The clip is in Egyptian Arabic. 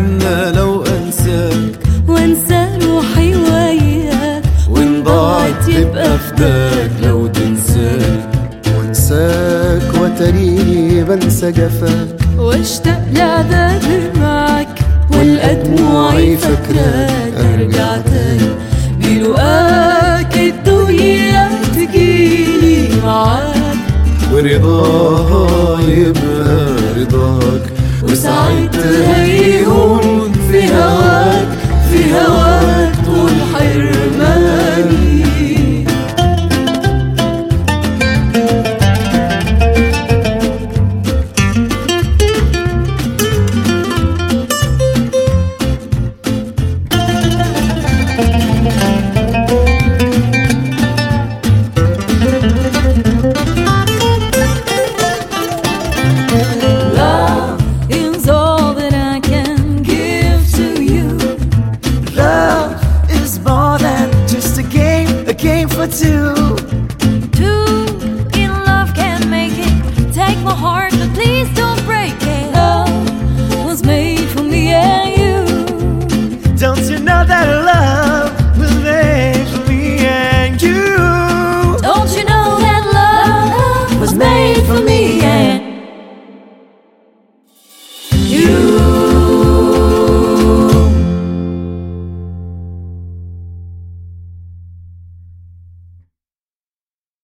اتمنى لو انساك وانسى روحي وياك وان ضاعت تبقى فداك لو تنساك وانساك وتريني بنسى جفاك واشتاق لعذابي معك والأدموعي فاكراك ارجع تاني بلقاك الدنيا تجيلي معاك ورضاها يبقى رضاك وساعتها يهون